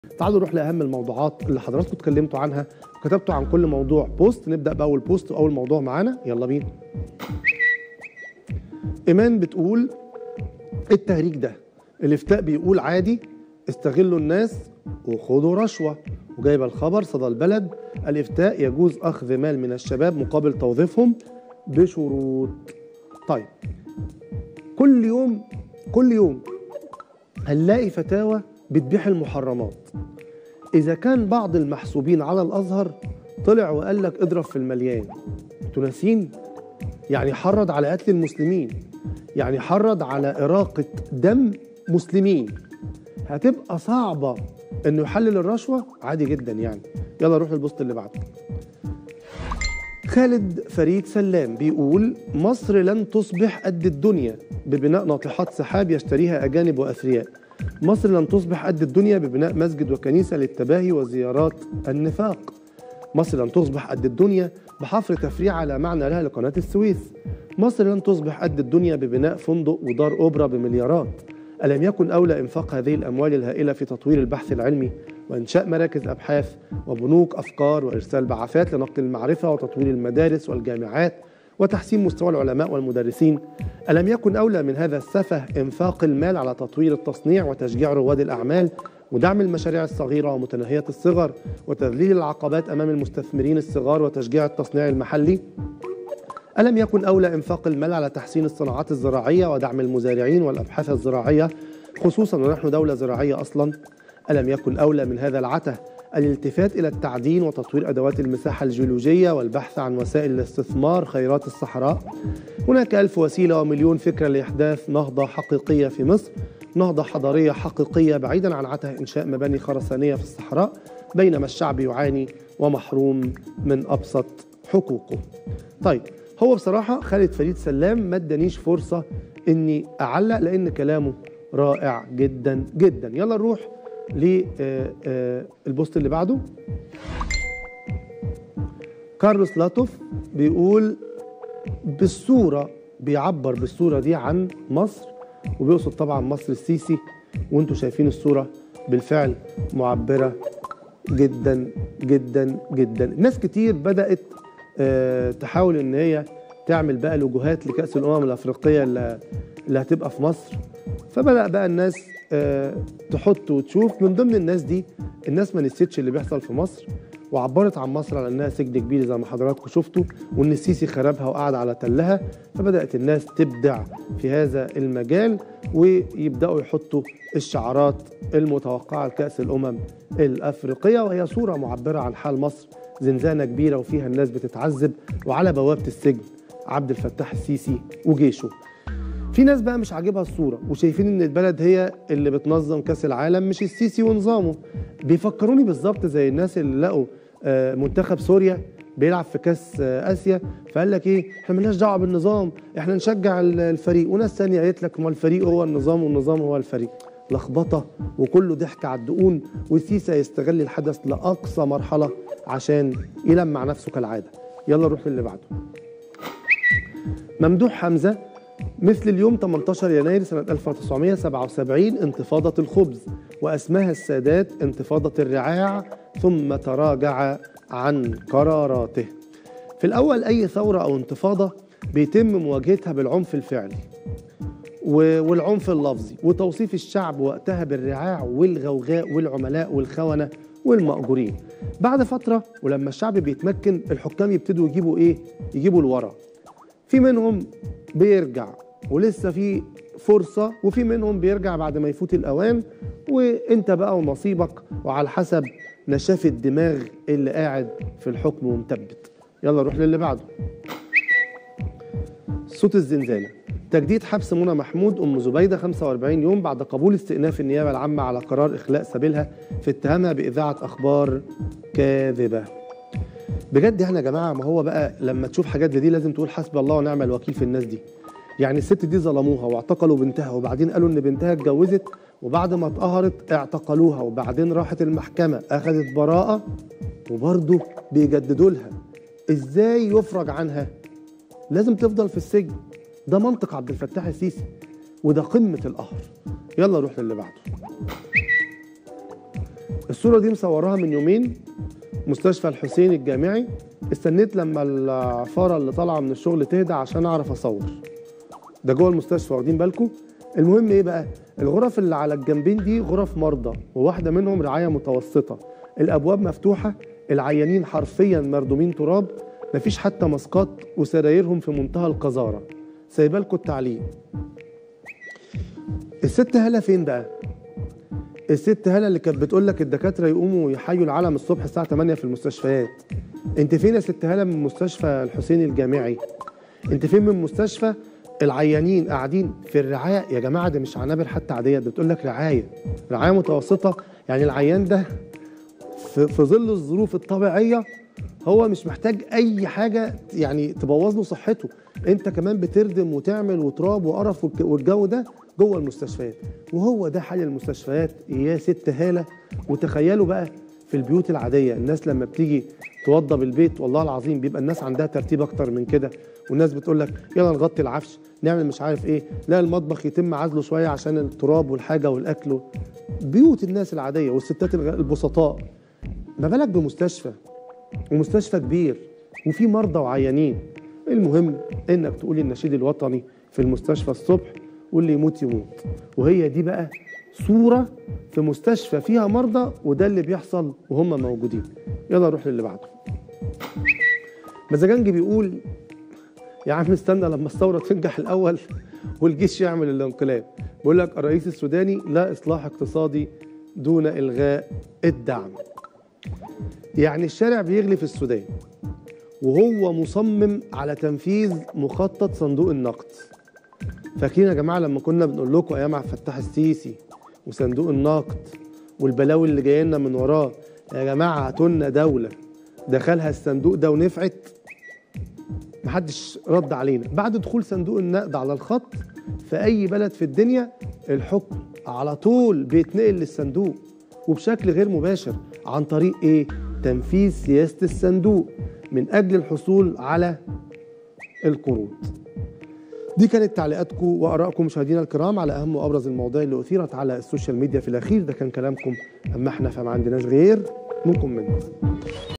تعالوا نروح لاهم الموضوعات اللي حضراتكم اتكلمتوا عنها وكتبتوا عن كل موضوع بوست نبدا باول بوست واول موضوع معانا يلا بينا ايمان بتقول التهريج ده الافتاء بيقول عادي استغلوا الناس وخدوا رشوه وجايبه الخبر صدى البلد الافتاء يجوز اخذ مال من الشباب مقابل توظيفهم بشروط طيب كل يوم كل يوم هنلاقي فتاوى بتبيح المحرمات إذا كان بعض المحسوبين على الأزهر طلع وقال لك اضرب في المليان انتوا ناسين يعني حرض على قتل المسلمين يعني حرض على إراقة دم مسلمين هتبقى صعبة إنه يحلل الرشوة عادي جدا يعني يلا نروح للبوست اللي بعده خالد فريد سلام بيقول مصر لن تصبح قد الدنيا ببناء ناطحات سحاب يشتريها أجانب وأثرياء مصر لن تصبح قد الدنيا ببناء مسجد وكنيسة للتباهي وزيارات النفاق مصر لن تصبح قد الدنيا بحفر تفريعة لا معنى لها لقناة السويس مصر لن تصبح قد الدنيا ببناء فندق ودار أوبرا بمليارات ألم يكن أولى إنفاق هذه الأموال الهائلة في تطوير البحث العلمي وإنشاء مراكز أبحاث وبنوك أفكار وإرسال بعثات لنقل المعرفة وتطوير المدارس والجامعات وتحسين مستوى العلماء والمدرسين ألم يكن أولى من هذا السفه إنفاق المال على تطوير التصنيع وتشجيع رواد الأعمال ودعم المشاريع الصغيرة ومتناهية الصغر وتذليل العقبات أمام المستثمرين الصغار وتشجيع التصنيع المحلي ألم يكن أولى إنفاق المال على تحسين الصناعات الزراعية ودعم المزارعين والأبحاث الزراعية خصوصا ونحن دولة زراعية أصلا ألم يكن أولى من هذا العته الالتفات إلى التعدين وتطوير أدوات المساحة الجيولوجية والبحث عن وسائل الاستثمار خيرات الصحراء هناك ألف وسيلة ومليون فكرة لإحداث نهضة حقيقية في مصر نهضة حضارية حقيقية بعيدا عن عته إنشاء مباني خرسانية في الصحراء بينما الشعب يعاني ومحروم من أبسط حقوقه طيب هو بصراحة خالد فريد سلام ما ادانيش فرصة إني أعلق لأن كلامه رائع جدا جدا يلا نروح للبوست اللي بعده كارلوس لاتوف بيقول بالصورة بيعبر بالصورة دي عن مصر وبيقصد طبعا مصر السيسي وانتوا شايفين الصورة بالفعل معبرة جدا جدا جدا ناس كتير بدأت آه، تحاول ان هي تعمل بقى لوجوهات لكأس الأمم الأفريقية اللي اللي هتبقى في مصر فبدأ بقى الناس آه، تحط وتشوف من ضمن الناس دي الناس ما نسيتش اللي بيحصل في مصر وعبرت عن مصر على انها سجن كبير زي ما حضراتكم شفتوا وان السيسي خربها وقعد على تلها فبدات الناس تبدع في هذا المجال ويبداوا يحطوا الشعارات المتوقعه لكاس الامم الافريقيه وهي صوره معبره عن حال مصر زنزانه كبيره وفيها الناس بتتعذب وعلى بوابه السجن عبد الفتاح السيسي وجيشه في ناس بقى مش عاجبها الصوره وشايفين ان البلد هي اللي بتنظم كاس العالم مش السيسي ونظامه بيفكروني بالظبط زي الناس اللي لقوا آه، منتخب سوريا بيلعب في كاس آه، اسيا فقال لك ايه احنا مالناش دعوه بالنظام احنا نشجع ال- الفريق وناس ثانيه قالت لك ما الفريق هو النظام والنظام هو الفريق لخبطه وكله ضحك على الدقون والسيسي يستغل الحدث لاقصى مرحله عشان يلمع نفسه كالعاده يلا نروح للي بعده ممدوح حمزه مثل اليوم 18 يناير سنة 1977 انتفاضة الخبز وأسماها السادات انتفاضة الرعاع ثم تراجع عن قراراته في الأول أي ثورة أو انتفاضة بيتم مواجهتها بالعنف الفعلي و- والعنف اللفظي وتوصيف الشعب وقتها بالرعاع والغوغاء والعملاء والخونة والمأجورين بعد فترة ولما الشعب بيتمكن الحكام يبتدوا يجيبوا إيه؟ يجيبوا الورا في منهم بيرجع ولسه في فرصة وفي منهم بيرجع بعد ما يفوت الأوان وانت بقى ونصيبك وعلى حسب نشاف الدماغ اللي قاعد في الحكم ومثبت يلا نروح للي بعده صوت الزنزانة تجديد حبس منى محمود أم زبيدة 45 يوم بعد قبول استئناف النيابة العامة على قرار إخلاء سبيلها في اتهامها بإذاعة أخبار كاذبة بجد يعني يا جماعه ما هو بقى لما تشوف حاجات زي دي لازم تقول حسبي الله ونعم الوكيل في الناس دي يعني الست دي ظلموها واعتقلوا بنتها وبعدين قالوا ان بنتها اتجوزت وبعد ما اتقهرت اعتقلوها وبعدين راحت المحكمه اخذت براءه وبرضه بيجددوا لها ازاي يفرج عنها لازم تفضل في السجن ده منطق عبد الفتاح السيسي وده قمه القهر يلا نروح للي بعده الصورة دي مصوراها من يومين مستشفى الحسين الجامعي استنيت لما العفارة اللي طالعة من الشغل تهدى عشان أعرف أصور ده جوه المستشفى واخدين بالكم المهم ايه بقى الغرف اللي على الجنبين دي غرف مرضى وواحدة منهم رعاية متوسطة الأبواب مفتوحة العيانين حرفيا مردومين تراب مفيش حتى ماسكات وسرايرهم في منتهى القذارة سايبه لكم التعليق الست هالة فين بقى الست هالة اللي كانت بتقول لك الدكاترة يقوموا يحيوا العلم الصبح الساعة 8 في المستشفيات انت فين يا ست هالة من مستشفى الحسين الجامعي انت فين من مستشفى العيانين قاعدين في الرعاية يا جماعة دي مش عنابر حتى عادية ده بتقول لك رعاية رعاية متوسطة يعني العيان ده في, في ظل الظروف الطبيعية هو مش محتاج أي حاجة يعني تبوظ له صحته أنت كمان بتردم وتعمل وتراب وقرف والج- والجو ده جوه المستشفيات وهو ده حال المستشفيات يا ست هالة وتخيلوا بقى في البيوت العادية الناس لما بتيجي توضب البيت والله العظيم بيبقى الناس عندها ترتيب أكتر من كده والناس بتقول لك يلا نغطي العفش نعمل مش عارف ايه لا المطبخ يتم عزله شوية عشان التراب والحاجة والأكل بيوت الناس العادية والستات الغ- البسطاء ما بالك بمستشفى ومستشفى كبير وفي مرضى وعيانين المهم انك تقولي النشيد الوطني في المستشفى الصبح واللي يموت يموت وهي دي بقى صورة في مستشفى فيها مرضى وده اللي بيحصل وهم موجودين يلا نروح للي بعده مزاجنجي بيقول يا عم استنى لما الثورة تنجح الأول والجيش يعمل الانقلاب بيقول لك الرئيس السوداني لا إصلاح اقتصادي دون إلغاء الدعم يعني الشارع بيغلي في السودان وهو مصمم على تنفيذ مخطط صندوق النقد فاكرين يا جماعه لما كنا بنقول لكم ايام عبد الفتاح السيسي وصندوق النقد والبلاوي اللي جايه لنا من وراه يا جماعه هاتوا لنا دوله دخلها الصندوق ده ونفعت محدش رد علينا بعد دخول صندوق النقد على الخط في اي بلد في الدنيا الحكم على طول بيتنقل للصندوق وبشكل غير مباشر عن طريق ايه تنفيذ سياسه الصندوق من اجل الحصول على القروض دي كانت تعليقاتكم وارائكم مشاهدينا الكرام على اهم وابرز المواضيع اللي اثيرت على السوشيال ميديا في الاخير ده كان كلامكم اما احنا فما عندناش غير من كومنت